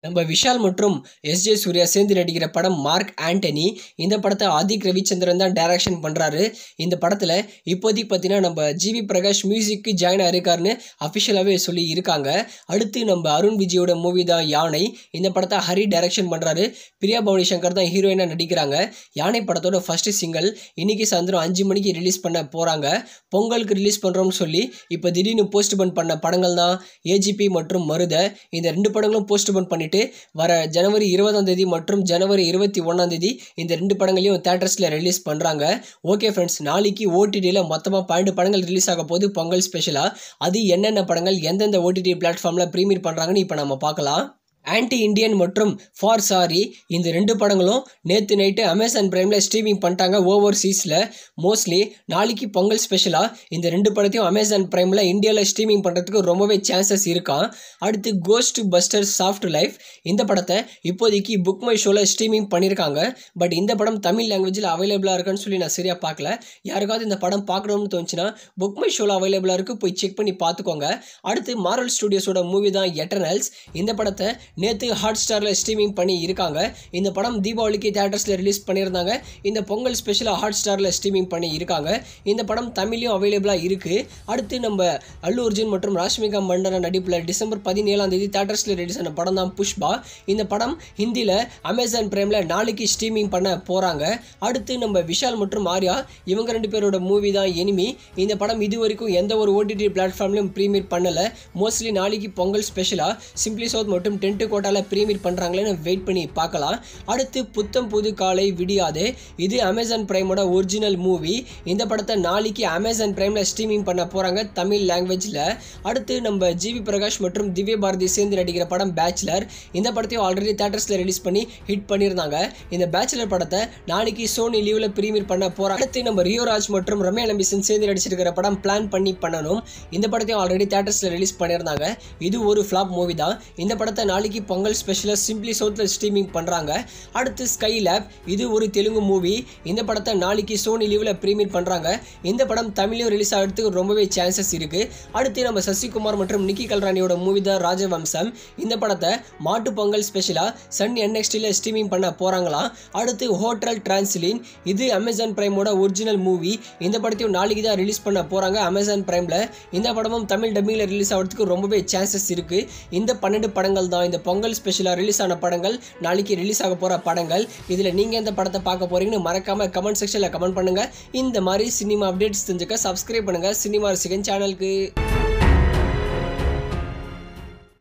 நம்ம விஷால் மற்றும் S J Surya சேர்ந்து நடிக்கிற படம் மார்க் ஆண்டனி இந்த படத்தை ஆதிக் ரவிச்சந்திரன் தான் டைரக்ஷன் பண்ணுறாரு இந்த படத்தில் இப்போதைக்கு பார்த்தீங்கன்னா நம்ம ஜிவி பிரகாஷ் மியூசிக்கு ஜாயின் ஆயிருக்காருன்னு அஃபிஷியலாகவே சொல்லி இருக்காங்க அடுத்து நம்ம அருண் விஜயோட மூவி தான் யானை இந்த படத்தை ஹரி டைரக்ஷன் பண்ணுறாரு பிரியா பவானி சங்கர் தான் ஹீரோயினாக நடிக்கிறாங்க யானை படத்தோட ஃபர்ஸ்ட் சிங்கிள் இன்னைக்கு சாயந்தரம் அஞ்சு மணிக்கு ரிலீஸ் பண்ண போகிறாங்க பொங்கலுக்கு ரிலீஸ் பண்ணுறோம்னு சொல்லி இப்போ திடீர்னு போஸ்ட்போன் பண்ண படங்கள் தான் ஏஜிபி மற்றும் மருத இந்த ரெண்டு படங்களும் போஸ்ட்போன் பண்ணிட்டு வர ஜனவரி இருபதாம் தேதி மற்றும் ஜனவரி இருபத்தி ஒன்றாம் தேதி இந்த ரெண்டு படங்களையும் தேட்டர்ஸில் ரிலீஸ் பண்ணுறாங்க ஓகே ஃப்ரெண்ட்ஸ் நாளைக்கு ஓடிடியில் மொத்தமாக பன்னெண்டு படங்கள் ரிலீஸ் ஆக போகுது பொங்கல் ஸ்பெஷலாக அது என்னென்ன படங்கள் எந்தெந்த ஓடிடி பிளாட்ஃபார்மில் ப்ரீமியர் பண்ணுறாங்கன்னு இப்போ நம்ம பார்க்கலாம் ஆன்டி இண்டியன் மற்றும் ஃபார் சாரி இந்த ரெண்டு படங்களும் நேற்று நைட்டு அமேசான் பிரைமில் ஸ்ட்ரீமிங் பண்ணிட்டாங்க ஓவர்சீஸில் மோஸ்ட்லி நாளைக்கு பொங்கல் ஸ்பெஷலாக இந்த ரெண்டு படத்தையும் அமேசான் பிரைமில் இந்தியாவில் ஸ்ட்ரீமிங் பண்ணுறதுக்கு ரொம்பவே சான்சஸ் இருக்கான் அடுத்து கோஸ்ட் பஸ்டர் சாஃப்ட் லைஃப் இந்த படத்தை இப்போதைக்கு புக் மை ஷோவில் ஸ்ட்ரீமிங் பண்ணியிருக்காங்க பட் இந்த படம் தமிழ் லாங்குவேஜில் அவைலபிளாக இருக்கான்னு சொல்லி நான் சரியாக பார்க்கல யாருக்காவது இந்த படம் பார்க்கணும்னு தோணுச்சுன்னா புக் மை ஷோவில் அவைலபிளாக இருக்குது போய் செக் பண்ணி பார்த்துக்கோங்க அடுத்து மாரல் ஸ்டுடியோஸோட மூவி தான் எட்டர்னல்ஸ் இந்த படத்தை நேற்று ஹாட் ஸ்டாரில் ஸ்ட்ரீமிங் பண்ணி இருக்காங்க இந்த படம் தீபாவளிக்கு தேட்டர்ஸில் ரிலீஸ் பண்ணியிருந்தாங்க இந்த பொங்கல் ஸ்பெஷலாக ஹாட் ஸ்டாரில் ஸ்ட்ரீமிங் பண்ணி இருக்காங்க இந்த படம் தமிழ்லையும் அவைலபிளாக இருக்குது அடுத்து நம்ம அல்லு அர்ஜுன் மற்றும் ராஷ்மிகா மண்டன நடிப்பில் டிசம்பர் பதினேழாம் தேதி தேட்டர்ஸில் ரிலீஸ் ஆன படம் தான் புஷ்பா இந்த படம் ஹிந்தியில் அமேசான் பிரைமில் நாளைக்கு ஸ்ட்ரீமிங் பண்ண போகிறாங்க அடுத்து நம்ம விஷால் மற்றும் ஆர்யா இவங்க ரெண்டு பேரோட மூவி தான் எனிமி இந்த படம் இது வரைக்கும் எந்த ஒரு ஓடிடி பிளாட்ஃபார்ம்லையும் ப்ரீமியர் பண்ணலை மோஸ்ட்லி நாளைக்கு பொங்கல் ஸ்பெஷலாக சிம்பிளி சவுத் மற்றும் டென்ட்டு கோட்டாவில் ப்ரீமியர் பண்ணுறாங்களேன்னு வெயிட் பண்ணி பார்க்கலாம் அடுத்து புத்தம் புது காலை விடியாதே இது அமேசான் பிரைமோட ஒரிஜினல் மூவி இந்த படத்தை நாளைக்கு அமேசான் பிரைமில் ஸ்ட்ரீமிங் பண்ண போகிறாங்க தமிழ் லாங்குவேஜில் அடுத்து நம்ம ஜிவி பிரகாஷ் மற்றும் திவ்ய பாரதி சேர்ந்து நடிக்கிற படம் பேச்சுலர் இந்த படத்தையும் ஆல்ரெடி தேட்டர்ஸில் ரிலீஸ் பண்ணி ஹிட் பண்ணியிருந்தாங்க இந்த பேச்சுலர் படத்தை நாளைக்கு சோனி லீவில் ப்ரீமியர் பண்ண போகிறாங்க அடுத்து நம்ம ரியோராஜ் மற்றும் ரம்யா நம்பிசன் சேர்ந்து நடிச்சிருக்கிற படம் பிளான் பண்ணி பண்ணணும் இந்த படத்தையும் ஆல்ரெடி தேட்டர்ஸில் ரிலீஸ் பண்ணியிருந்தாங்க இது ஒரு ஃப்ளாப் மூவி தான் இந்த படத்தை நாளைக்கு பொங்கல் ஸ்பெஷலாக சிம்பிளி சவுத்தில் ஸ்ட்ரீமிங் பண்ணுறாங்க அடுத்து ஸ்கை லேப் இது ஒரு தெலுங்கு மூவி இந்த படத்தை நாளைக்கு சோனி லீவில் ப்ரீமியர் பண்ணுறாங்க இந்த படம் தமிழையும் ரிலீஸ் ஆகிறதுக்கு ரொம்பவே சான்சஸ் இருக்குது அடுத்து நம்ம சசிகுமார் மற்றும் நிக்கி கல்ராணியோட மூவி தான் ராஜவம்சம் இந்த படத்தை மாட்டு பொங்கல் ஸ்பெஷலாக சன் என்எக்ஸ்டியில் ஸ்ட்ரீமிங் பண்ண போகிறாங்களாம் அடுத்து ஹோட்டல் டிரான்ஸ்லின் இது அமேசான் பிரைமோட ஒரிஜினல் மூவி இந்த படத்தையும் நாளைக்கு தான் ரிலீஸ் பண்ண போகிறாங்க அமேசான் பிரைமில் இந்த படமும் தமிழ் டப்பிங்கில் ரிலீஸ் ஆகிறதுக்கு ரொம்பவே சான்சஸ் இருக்குது இந்த பன்னெண்டு படங்கள் தான் இந்த பொங்கல் ஸ்பெஷலாக ரிலீஸ் ஆன படங்கள் நாளைக்கு ரிலீஸ் ஆக போகிற படங்கள் இதில் நீங்கள் எந்த படத்தை பார்க்க போகிறீங்கன்னு மறக்காமல் கமெண்ட் செக்ஷனில் கமெண்ட் பண்ணுங்கள் இந்த மாதிரி சினிமா அப்டேட்ஸ் தெரிஞ்சுக்க சப்ஸ்கிரைப் பண்ணுங்கள் சினிமா ரசிகன் சேனலுக்கு